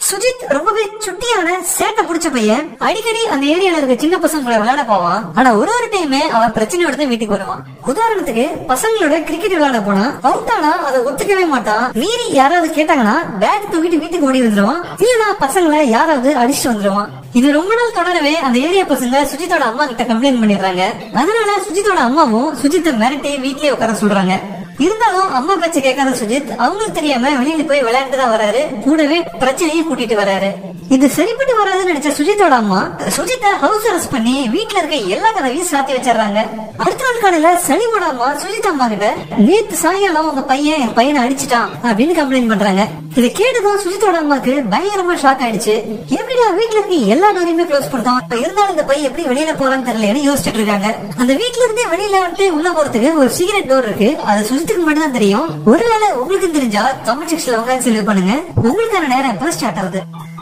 சுஜித் ரொம்பவே சுட்டியான சேட்டை புடிச்ச பையன் அடிக்கடி அந்த ஏரியால இருக்க சின்ன பசங்களை விளையாட போவான் ஆனா ஒரு ஒரு டைமே அவன் பிரச்சனையோட தான் வீட்டுக்கு வருவான் உதாரணத்துக்கு பசங்களோட கிரிக்கெட் விளையாட போனா அவுட் ஆனா அதை ஒத்துக்கவே மாட்டான் மீறி யாராவது கேட்டாங்கன்னா பேட் தூக்கிட்டு வீட்டுக்கு ஓடி வந்துருவான் இல்லனா பசங்களை யாராவது அடிச்சுட்டு வந்துருவான் இது ரொம்ப நாள் தொடரவே அந்த ஏரியா பசங்க சுஜித்தோட அம்மா கிட்ட கம்ப்ளைண்ட் பண்ணிடுறாங்க அதனால சுஜித்தோட அம்மாவும் சுஜித்தை மிரட்டி வீட்லயே உட்கார சொல்றாங்க இருந்தாலும் அம்மா பேச்ச கேட்காத சுஜித் அவங்களுக்கு தெரியாம வெளியில போய் விளையாண்டு தான் வராரு கூடவே பிரச்சனையும் கூட்டிட்டு வராரு இது சரிப்பட்டு வராதுன்னு நினைச்ச சுஜித்தோட அம்மா சுஜித்தை ஹவுஸ் அரெஸ்ட் பண்ணி வீட்ல இருக்க எல்லா கதவையும் சாத்தி வச்சிடுறாங்க அடுத்த நாள் காலையில சனிவோட அம்மா சுஜித் அம்மா கிட்ட நேத்து சாயங்காலம் உங்க பையன் என் பையனை அடிச்சிட்டான் அப்படின்னு கம்ப்ளைண்ட் பண்றாங்க இதை கேட்டதும் சுஜித்தோட அம்மாக்கு பயங்கரமா ஷாக் ஆயிடுச்சு எப்படிடா வீட்ல இருக்க எல்லா டோரையுமே க்ளோஸ் பண்ணிட்டோம் இருந்தாலும் இந்த பையன் எப்படி வெளியில போறான்னு தெரியலன்னு யோசிச்சுட்டு இருக்காங்க அந்த வீட்ல இருந்தே வெளியில வந்துட்டு உள்ள போறதுக்கு ஒரு சீக்ரெட் டோர் இருக்கு அது சுஜித்துக்கு மட்டும் தான் தெரியும் ஒருவேளை உங்களுக்கு தெரிஞ்சா கமெண்ட் செக்ஷன்ல உங்க செலவு பண்ணுங்க உங்களுக்கான நேரம் இப்ப ஸ்டார்ட் ஆகுது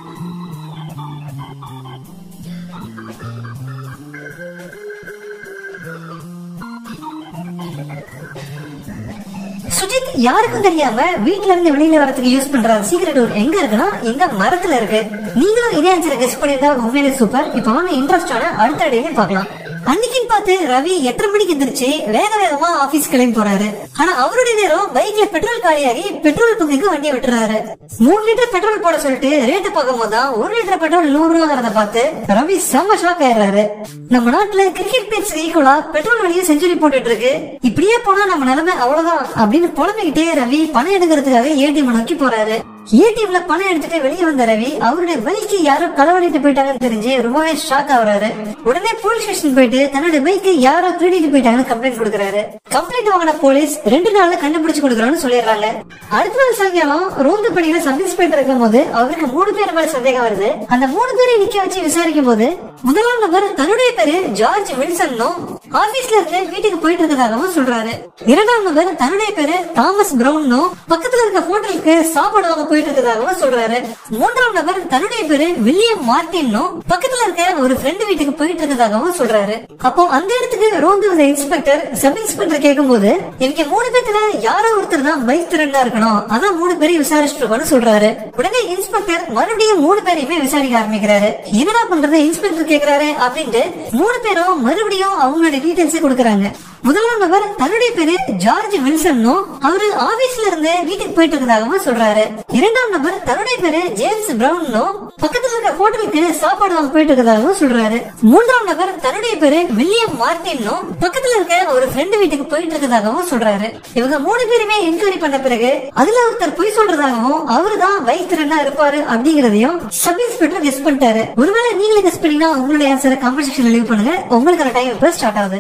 சுஜித் யாருக்கும் தெரியாம வீட்ல இருந்து வெளியில வரதுக்கு யூஸ் பண்ற சீக்கிரட் டோர் எங்க இருக்குன்னா எங்க மரத்துல இருக்கு நீங்களும் இதே ஆன்சரை கெஸ் பண்ணிருந்தா உண்மையிலே சூப்பர் இப்போ வாங்க இன்ட்ரெஸ்டான அடுத்த அடையிலே பார்க்கலாம் அன்னைக்குன்னு பார்த்து ரவி எட்டரை மணிக்கு எந்திரிச்சு வேக வேகமா ஆபீஸ் கிளம்பி போறாரு ஆனா அவருடைய நேரம் பைக்ல பெட்ரோல் காலியாகி பெட்ரோல் பங்குக்கு வண்டியை விட்டுறாரு மூணு லிட்டர் பெட்ரோல் போட சொல்லிட்டு ரேட்டு பார்க்கும் போதுதான் ஒரு லிட்டர் பெட்ரோல் நூறு ரூபாங்கிறத பார்த்து ரவி செம்ம ஷாக் ஆயிடுறாரு நம்ம நாட்டுல கிரிக்கெட் பேட்ஸ் ஈக்குவலா பெட்ரோல் வழியே செஞ்சுரி போட்டுட்டு இருக்கு இப்படியே போனா நம்ம நிலைமை அவ்வளவுதான் அப்படின்னு புலம்பிக்கிட்டே ரவி பணம் எடுக்கிறதுக்காக ஏடிஎம் நோக்கி போறாரு ஏடிஎம்ல பணம் எடுத்துட்டு வெளியே வந்த ரவி அவருடைய பைக்கு யாரோ களவாடிட்டு போயிட்டாங்கன்னு தெரிஞ்சு ரொம்பவே ஷாக் ஆகுறாரு உடனே போலீஸ் ஸ்டேஷன் போயிட்டு தன்னோட பைக்கு யாரோ திருடிட்டு போயிட்டாங்கன்னு கம்ப்ளைண்ட் கொடுக்கறாரு கம்ப்ளைண்ட் வாங்கின போலீஸ் ரெண்டு நாள்ல கண்டுபிடிச்சு கொடுக்கறோம்னு சொல்லிடுறாங்க அடுத்த நாள் சாயங்காலம் ரோந்து பணியில சப் இன்ஸ்பெக்டர் இருக்கும் போது அவருக்கு மூணு பேர் மேல சந்தேகம் வருது அந்த மூணு பேரை நிக்க வச்சு விசாரிக்கும் போது முதலாம் நபர் தன்னுடைய பேரு ஜார்ஜ் வில்சன்னும் ஆபீஸ்ல இருந்து வீட்டுக்கு போயிட்டு இருக்கதாகவும் சொல்றாரு இரண்டாம் நபர் தன்னுடைய பேரு தாமஸ் பிரவுன்னும் பக்கத்துல இருக்க ஹோட்டலுக்கு சாப்பாடு வாங்க போயிட்டு இருக்கதாகவும் சொல்றாரு மூன்றாம் நபர் தன்னுடைய பேரு வில்லியம் மார்டின்னும் பக்கத்துல இருக்க ஒரு ஃப்ரெண்டு வீட்டுக்கு போயிட்டு இருக்கதாகவும் சொல்றாரு அப்போ அந்த இடத்துக்கு ரோந்து வந்த இன்ஸ்பெக்டர் சப் இன்ஸ்பெக்டர் கேட்கும்போது இவங்க மூணு பேத்துல யாரோ ஒருத்தர் தான் பைக் திறனா இருக்கணும் அதான் மூணு பேரையும் விசாரிச்சுட்டு இருக்கோம்னு சொல்றாரு உடனே இன்ஸ்பெக்டர் மறுபடியும் மூணு பேரையுமே விசாரிக்க ஆரம்பிக்கிறாரு என்னடா பண்றது இன்ஸ்பெக்டர் கேக்குறாரு அப்படின்ட்டு மூணு பேரும் மறுபடியும் அவங்களுடைய டீடைல்ஸ் கொடுக்கறாங்க முதலாம் நபர் தன்னுடைய பேரு ஜார்ஜ் வில்சன்னும் அவரு ஆபீஸ்ல இருந்து வீட்டுக்கு போயிட்டு இருக்கதாகவும் சொல்றாரு இரண்டாம் நபர் தன்னுடைய பேரு ஜேம்ஸ் பிரவுன்னும் பக்கத்துல இருக்க ஹோட்டலுக்கு சாப்பாடு வாங்க போயிட்டு இருக்கதாகவும் சொல்றாரு மூன்றாம் நபர் தன்னுடைய பேரு வில்லியம் மார்டின்னும் பக்கத்துல இருக்க ஒரு ஃப்ரெண்டு வீட்டுக்கு போயிட்டு இருக்கதாகவும் சொல்றாரு இவங்க மூணு பேருமே என்கொயரி பண்ண பிறகு அதுல ஒருத்தர் பொய் சொல்றதாகவும் அவருதான் வைத்திரனா இருப்பாரு அப்படிங்கறதையும் சப் இன்ஸ்பெக்டர் கெஸ் பண்ணிட்டாரு ஒருவேளை நீங்களே கெஸ் பண்ணீங்கன்னா உங்களுடைய ஆன்சரை கமெண்ட் செக்ஷன்ல லீவ் பண்ணுங்க உங்களுக்கான டைம் இப்ப ஸ்டார்ட் ஆகுது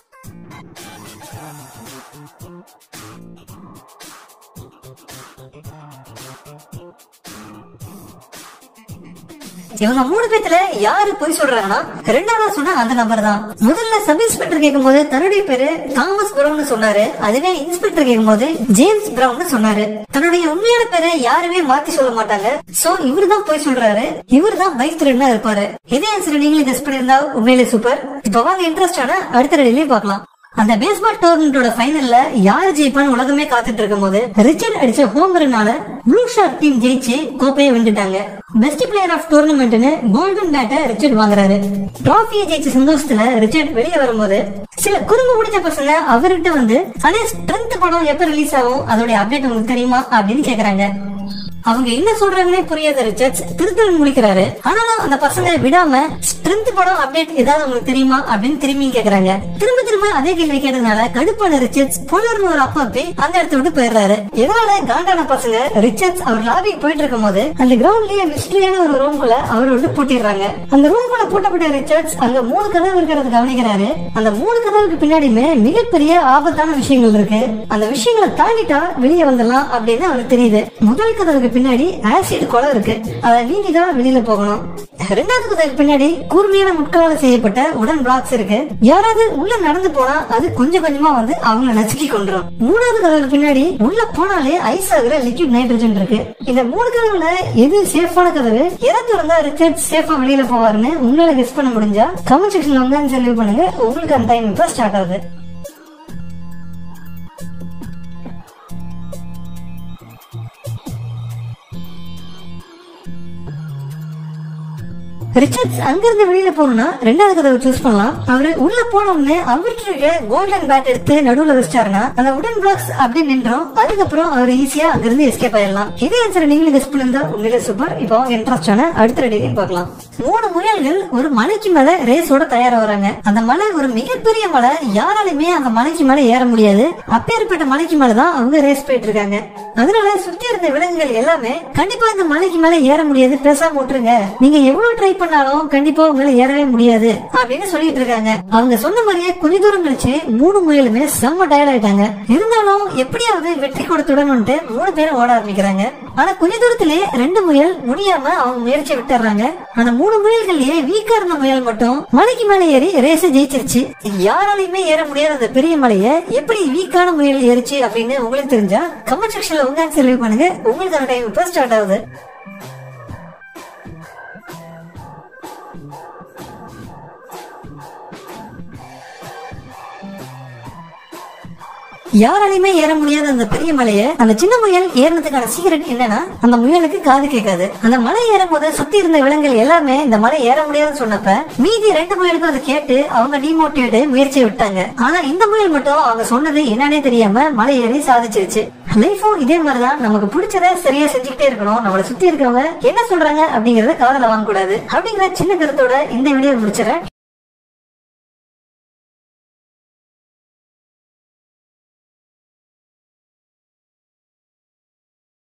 இவங்க மூணு பேத்துல யாரு போய் சொல்றாங்கன்னா ரெண்டாவது சொன்ன அந்த நம்பர் தான் முதல்ல சப் இன்ஸ்பெக்டர் கேட்கும்போது தன்னுடைய பேரு தாமஸ் பிரவுன் சொன்னாரு அதுவே இன்ஸ்பெக்டர் கேட்கும்போது ஜேம்ஸ் பிரவுன் சொன்னாரு தன்னுடைய உண்மையான பேரை யாருமே மாத்தி சொல்ல மாட்டாங்க சோ இவரு தான் போய் சொல்றாரு இவரு தான் பைக் திருடனா இருப்பாரு இதே ஆன்சர் நீங்களே கெஸ் பண்ணிருந்தா உண்மையிலே சூப்பர் இப்ப வாங்க இன்ட்ரெஸ்டான அடுத்த ரெடியிலே பார்க்கலாம் அந்த பேஸ்பால் டோர்னமெண்டோட ஃபைனல்ல யார் ஜெயிப்பான்னு உலகமே காத்துட்டு இருக்கும் போது ரிச்சர்ட் அடிச்ச ஹோம் ரன்னால ப்ளூ ஷார்க் டீம் ஜெயிச்சு கோப்பையை வென்றுட்டாங்க பெஸ்ட் பிளேயர் ஆஃப் டோர்னமெண்ட்னு கோல்டன் பேட்டை ரிச்சர்ட் வாங்குறாரு டிராபியை ஜெயிச்ச சந்தோஷத்துல ரிச்சர்ட் வெளியே வரும்போது சில குறும்பு பிடிச்ச பசங்க அவர்கிட்ட வந்து அதே ஸ்ட்ரென்த் படம் எப்ப ரிலீஸ் ஆகும் அதோட அப்டேட் உங்களுக்கு தெரியுமா அப்படின்னு கேக்குறாங்க அவங்க என்ன சொல்றாங்கன்னே புரியாத ரிச்சர்ட்ஸ் திருத்தல் முடிக்கிறாரு ஆனாலும் அந்த பசங்க விடாம ஸ்ட்ரென்த் படம் அப்டேட் ஏதாவது உங்களுக்கு தெரியுமா அப்படின்னு திரும்பி கேக்குறாங்க திரும்ப திரும்ப அதே கேள்வி கேட்டதுனால கடுப்பான ரிச்சர்ட்ஸ் புலர்னு ஒரு அப்பா போய் அந்த இடத்த விட்டு போயிடுறாரு இதனால காண்டான பசங்க ரிச்சர்ட்ஸ் அவர் லாபிக்கு போயிட்டு இருக்கும் போது அந்த கிரவுண்ட்லயே மிஸ்டரியான ஒரு ரூம்குள்ள அவர் வந்து பூட்டிடுறாங்க அந்த ரூம்குள்ள பூட்டப்பட்ட ரிச்சர்ட்ஸ் அங்க மூணு கதவு இருக்கிறத கவனிக்கிறாரு அந்த மூணு கதவுக்கு பின்னாடியுமே மிகப்பெரிய ஆபத்தான விஷயங்கள் இருக்கு அந்த விஷயங்களை தாண்டிட்டா வெளியே வந்துடலாம் அப்படின்னு அவருக்கு தெரியுது முதல் கதவுக்கு பின்னாடி ஆசிட் குளம் இருக்கு அதை நீங்கி தான் வெளியில போகணும் ரெண்டாவது கதவுக்கு பின்னாடி கூர்மையான முட்களால செய்யப்பட்ட உடன் பிளாக்ஸ் இருக்கு யாராவது உள்ள நடந்து போனா அது கொஞ்சம் கொஞ்சமா வந்து அவங்கள நசுக்கி கொண்டுரும் மூணாவது கதவுக்கு பின்னாடி உள்ள போனாலே ஐஸ் ஆகுற லிக்விட் நைட்ரஜன் இருக்கு இந்த மூணு கதவுல எது சேஃபான கதவு எதை திறந்தா ரிச்சர்ட் சேஃபா வெளியில போவாருன்னு உங்களால கெஸ் பண்ண முடிஞ்சா கமெண்ட் செக்ஷன்ல வந்து செலவு பண்ணுங்க உங்களுக்கு அந்த டைம் இப்ப ஸ்டார்ட் ஆகுது ரிச்சர்ட்ஸ் அங்கிருந்து வெளியில போகணும்னா ரெண்டாவது கதவை சூஸ் பண்ணலாம் அவரு உள்ள போன உடனே அவர்கிட்ட கோல்டன் பேட் எடுத்து நடுவுல வச்சிட்டாருன்னா அந்த உடன் பிளாக்ஸ் அப்படி நின்றோம் அதுக்கப்புறம் அவர் ஈஸியா அங்கிருந்து எஸ்கேப் ஆயிடலாம் இதே ஆன்சர் நீங்களும் கெஸ் பண்ணிருந்தா உண்மையிலே சூப்பர் இப்போ இன்ட்ரெஸ்டான அடுத்த ரெடியும் பார்க்கலாம் மூணு முயல்கள் ஒரு மலைக்கு மேல ரேஸோட தயாரா வராங்க அந்த மலை ஒரு மிகப்பெரிய மலை யாராலுமே அந்த மலைக்கு மேல ஏற முடியாது அப்பேற்பட்ட மலைக்கு மேலதான் அவங்க ரேஸ் போயிட்டு இருக்காங்க அதனால சுத்தி இருந்த விலங்குகள் எல்லாமே கண்டிப்பா இந்த மலைக்கு மேல ஏற முடியாது பேசாம விட்டுருங்க நீங்க எவ்வளவு ட்ரை பண்ணாலும் கண்டிப்பா உங்களால ஏறவே முடியாது அப்படின்னு சொல்லிட்டு இருக்காங்க அவங்க சொன்ன மாதிரியே கொஞ்ச தூரம் கழிச்சு மூணு முயலுமே செம்ம டயர்ட் ஆயிட்டாங்க இருந்தாலும் எப்படியாவது வெற்றி கொடுத்துடணும்ட்டு மூணு பேரும் ஓட ஆரம்பிக்கிறாங்க ஆனா கொஞ்ச தூரத்திலே ரெண்டு முயல் முடியாம அவங்க முயற்சியை விட்டுறாங்க அந்த மூணு முயல்கள்லயே வீக்கா இருந்த முயல் மட்டும் மலைக்கு மேல ஏறி ரேஸ ஜெயிச்சிருச்சு யாராலையுமே ஏற முடியாத அந்த பெரிய மலையை எப்படி வீக்கான முயல் ஏறிச்சு அப்படின்னு உங்களுக்கு தெரிஞ்சா கமெண்ட் செக்ஷன்ல உங்க ஆன்சர் லீவ் பண்ணுங்க உங்களுக்கான டைம் இப்ப ஸ்டார்ட் ஆகுது யாராலையுமே ஏற முடியாத அந்த பெரிய மலையை அந்த சின்ன முயல் ஏறினதுக்கான சீக்கிரம் என்னன்னா அந்த முயலுக்கு காது கேட்காது அந்த மலை ஏறும் போது சுத்தி இருந்த விலங்குகள் எல்லாமே இந்த மலை ஏற முடியாதுன்னு சொன்னப்ப மீதி ரெண்டு முயலுக்கும் அதை கேட்டு அவங்க டிமோட்டிவேட் முயற்சியை விட்டாங்க ஆனா இந்த முயல் மட்டும் அவங்க சொன்னது என்னன்னே தெரியாம மலை ஏறி சாதிச்சிருச்சு லைஃபும் இதே மாதிரிதான் நமக்கு பிடிச்சத சரியா செஞ்சுக்கிட்டே இருக்கணும் நம்மளை சுத்தி இருக்கிறவங்க என்ன சொல்றாங்க அப்படிங்கறத காதல வாங்க கூடாது அப்படிங்கிற சின்ன கருத்தோட இந்த வீடியோ முடிச்சிடறேன்